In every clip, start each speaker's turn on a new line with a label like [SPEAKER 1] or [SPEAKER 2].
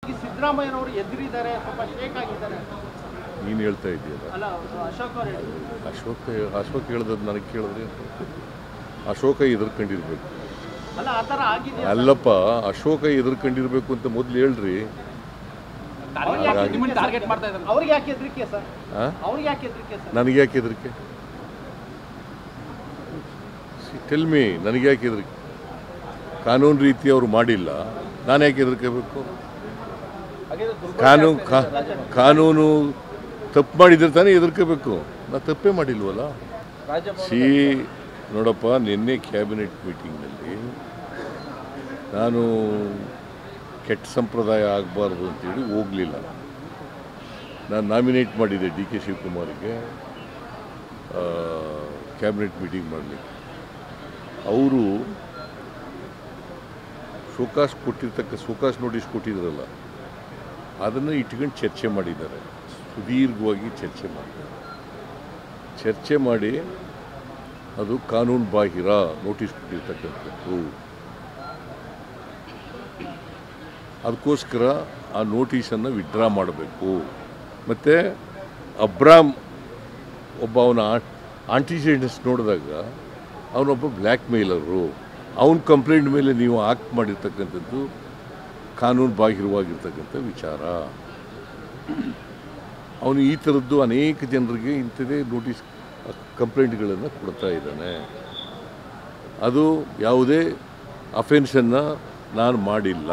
[SPEAKER 1] ಈ ಸಿದ್ದರಾಮಯ್ಯನವರು ಎದುರಿದ್ದಾರೆ ಸ್ವಲ್ಪ ಶೇಕ್ ಆಗಿದ್ದಾರೆ
[SPEAKER 2] ನೀನು ಹೇಳ್ತಾ ಇದೆಯಲ್ಲ
[SPEAKER 1] ಅಲ್ಲ ಅವ್ರು ಅಶೋಕ್ ಅವರು ಹೇಳಿದ್ರು.
[SPEAKER 2] ಅಶೋಕ ಅಶೋಕ್ ಹೇಳ್ದದ್ದು ನನಗೆ ಕೇಳಿದ್ರೆ ಅಶೋಕ ಎದುರ್ಕೊಂಡಿರ್ಬೇಕು
[SPEAKER 1] ಅಲ್ಲ ಆ ಥರ ಆಗಿದೆಯಾ
[SPEAKER 2] ಅಲ್ಲಪ್ಪ ಅಶೋಕ ಎದುರ್ಕೊಂಡಿರ್ಬೇಕು ಅಂತ ಮೊದಲು ಹೇಳ್ರಿ ಹಾಗಾಗಿ
[SPEAKER 1] ಟಾರ್ಗೆಟ್ ಮಾಡ್ತಾ ಇದ್ದಾರೆ ಅವ್ರಿಗೆ ಯಾಕೆ ಹೆದರಿಕೆ ಸರ್
[SPEAKER 2] ಆ?
[SPEAKER 1] ಅವ್ರಿಗೆ ಯಾಕೆ ಹೆದರಿಕೆ ಸರ್
[SPEAKER 2] ನನಗೆ ಯಾಕೆ ಹೆದರಿಕೆ ಟೆಲ್ ಮೀ ನನಗೆ ಯಾಕೆ ಹೆದರಿಕೆ ಕಾನೂನು ರೀತಿ ಅವರು ಮಾಡಿಲ್ಲ ನಾನು ಯಾಕೆ ಹೆದರ್ಕೋಬೇಕು ಕಾನೂನು ಕಾ- ಕಾನೂನು ತಪ್ಪು ಮಾಡಿದ್ರೆ ತಾನೇ ಹೆದರ್ಕೋಬೇಕು ನಾ ತಪ್ಪೇ ಮಾಡಿಲ್ವಲ್ಲ ಸಿ ನೋಡಪ್ಪ ನಿನ್ನೆ ಕ್ಯಾಬಿನೆಟ್ ಮೀಟಿಂಗ್ನಲ್ಲಿ ನಾನು ಕೆಟ್ಟ ಸಂಪ್ರದಾಯ ಆಗಬಾರ್ದು ಅಂತೇಳಿ ಹೋಗಲಿಲ್ಲ ನಾನು ನಾಮಿನೇಟ್ ಮಾಡಿದ್ದೆ ಡಿ ಕೆ ಶಿವಕುಮಾರ್ಗೆ ಕ್ಯಾಬಿನೆಟ್ ಮೀಟಿಂಗ್ ಮಾಡಲಿಕ್ಕೆ ಅವರು ಶೋಕಾಸ್ ಕೊಟ್ಟಿರ್ತಕ್ಕ ಶೋಕಾಸ್ ನೋಟಿಸ್ ಕೊಟ್ಟಿದ್ರಲ್ಲ ಅದನ್ನು ಇಟ್ಕೊಂಡು ಚರ್ಚೆ ಮಾಡಿದ್ದಾರೆ ಸುದೀರ್ಘವಾಗಿ ಚರ್ಚೆ ಮಾಡಿದ್ದಾರೆ ಚರ್ಚೆ ಮಾಡಿ ಅದು ಕಾನೂನು ಬಾಹಿರ ನೋಟಿಸ್ ಕೊಟ್ಟಿರ್ತಕ್ಕಂಥದ್ದು ಅದಕ್ಕೋಸ್ಕರ ಆ ನೋಟಿಸನ್ನು ವಿಡ್ರಾ ಮಾಡಬೇಕು ಮತ್ತು ಅಬ್ರಾಮ್ ಒಬ್ಬ ಅವನ ಆಂಟಿಸಿಡೆಂಟ್ಸ್ ನೋಡಿದಾಗ ಅವನೊಬ್ಬ ಬ್ಲ್ಯಾಕ್ ಮೇಲರು ಅವನ ಕಂಪ್ಲೇಂಟ್ ಮೇಲೆ ನೀವು ಆಕ್ಟ್ ಮಾಡಿರ್ತಕ್ಕಂಥದ್ದು ಕಾನೂನು ಬಾಹಿರವಾಗಿರ್ತಕ್ಕಂಥ ವಿಚಾರ ಅವನು ಈ ಥರದ್ದು ಅನೇಕ ಜನರಿಗೆ ಇಂಥದೇ ನೋಟಿಸ್ ಕಂಪ್ಲೇಂಟ್ಗಳನ್ನು ಕೊಡ್ತಾ ಇದ್ದಾನೆ ಅದು ಯಾವುದೇ ಅಫೆನ್ಸನ್ನು ನಾನು ಮಾಡಿಲ್ಲ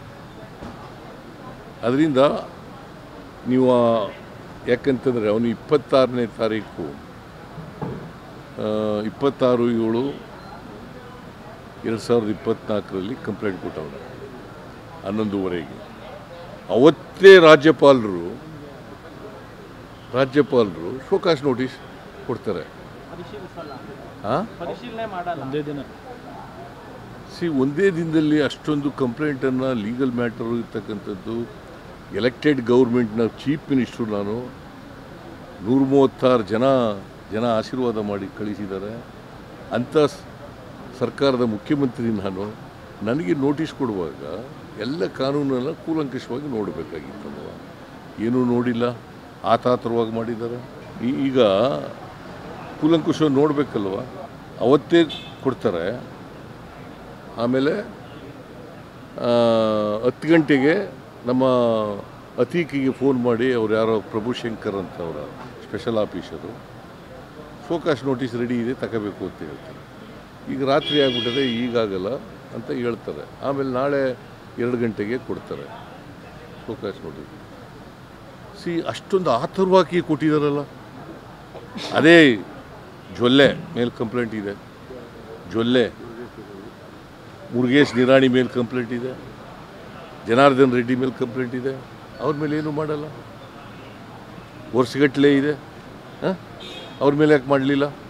[SPEAKER 2] ಅದರಿಂದ ನೀವು ಆ- ಯಾಕಂತಂದರೆ ಅವನು ಇಪ್ಪತ್ತಾರನೇ ತಾರೀಕು ಆ, ಇಪ್ಪತ್ತಾರು ಏಳು ಎರಡು ಸಾವಿರದ ಇಪ್ಪತ್ತ್ನಾಲ್ಕರಲ್ಲಿ ಕಂಪ್ಲೇಂಟ್ ಕೊಟ್ಟವನು ಹನ್ನೊಂದುವರೆಗೆ ಅವತ್ತೇ ರಾಜ್ಯಪಾಲರು ರಾಜ್ಯಪಾಲರು ಶೋಕಾಸ್ ನೋಟಿಸ್ ಕೊಡ್ತಾರೆ
[SPEAKER 1] ಪರಿಶೀಲಿಸಲ್ಲ
[SPEAKER 2] ಹಾಂ
[SPEAKER 1] ಪರಿಶೀಲನೆ ಮಾಡಲ್ಲ
[SPEAKER 2] ಸಿ ಒಂದೇ ದಿನದಲ್ಲಿ ಅಷ್ಟೊಂದು ಕಂಪ್ಲೇಂಟನ್ನು ಲೀಗಲ್ ಮ್ಯಾಟರು ಇರ್ತಕ್ಕಂಥದ್ದು ಎಲೆಕ್ಟೆಡ್ ಗೌರ್ಮೆಂಟ್ನ ಚೀಫ್ ಮಿನಿಸ್ಟ್ರು ನಾನು ನೂರ ಮೂವತ್ತಾರು ಜನ ಜನ ಆಶೀರ್ವಾದ ಮಾಡಿ ಕಳಿಸಿದ್ದಾರೆ ಅಂಥ ಸ್- ಸರ್ಕಾರದ ಮುಖ್ಯಮಂತ್ರಿ ನಾನು ನನಗೆ ನೋಟಿಸ್ ಕೊಡುವಾಗ ಎಲ್ಲ ಕಾನೂನನ್ನು ಕೂಲಂಕಷವಾಗಿ ನೋಡಬೇಕಾಗಿತ್ತಲ್ವ ಏನೂ ನೋಡಿಲ್ಲ ಆತಾತರವಾಗಿ ಮಾಡಿದ್ದಾರೆ ಈ- ಈಗ ಕೂಲಂಕುಷವಾಗಿ ನೋಡಬೇಕಲ್ವ ಅವತ್ತೇ ಕೊಡ್ತಾರೆ ಆಮೇಲೆ ಆ, ಹತ್ತು ಗಂಟೆಗೆ ನಮ್ಮ ಅತೀಕಿಗೆ ಫೋನ್ ಮಾಡಿ ಅವ್ರು ಯಾರೋ ಪ್ರಭುಶಂಕರ್ ಅಂತ ಅವರ special officer show cause notice ready ಇದೆ ತಗೋಬೇಕು ಅಂತ ಹೇಳ್ತಾರೆ ಈಗ ರಾತ್ರಿ ಆಗಿಬಿಟ್ಟದೆ ಈಗಾಗಲ್ಲ ಅಂತ ಹೇಳ್ತಾರೆ ಆಮೇಲೆ ನಾಳೆ ಎರಡು ಗಂಟೆಗೆ ಕೊಡ್ತಾರೆ ಫೋಕಾಸ್ ನೋಟಿಸ್ ಸಿ ಅಷ್ಟೊಂದು ಆತುರವಾಗಿ ಕೊಟ್ಟಿದ್ದಾರಲ್ಲ ಅದೇ ಜೊಲ್ಲೆ ಮೇಲೆ ಕಂಪ್ಲೇಂಟ್ ಇದೆ ಜೊಲ್ಲೆ ಮುರುಗೇಶ್ ನಿರಾಣಿ ಮೇಲೆ ಕಂಪ್ಲೇಂಟ್ ಇದೆ ಜನಾರ್ದನ್ ರೆಡ್ಡಿ ಮೇಲೆ ಕಂಪ್ಲೇಂಟ್ ಇದೆ ಅವ್ರ ಮೇಲೆ ಏನೂ ಮಾಡಲ್ಲ ವರ್ಷಗಟ್ಟಲೆ ಇದೆ ಹಾಂ ಅವ್ರ ಮೇಲೆ ಯಾಕೆ ಮಾಡಲಿಲ್ಲ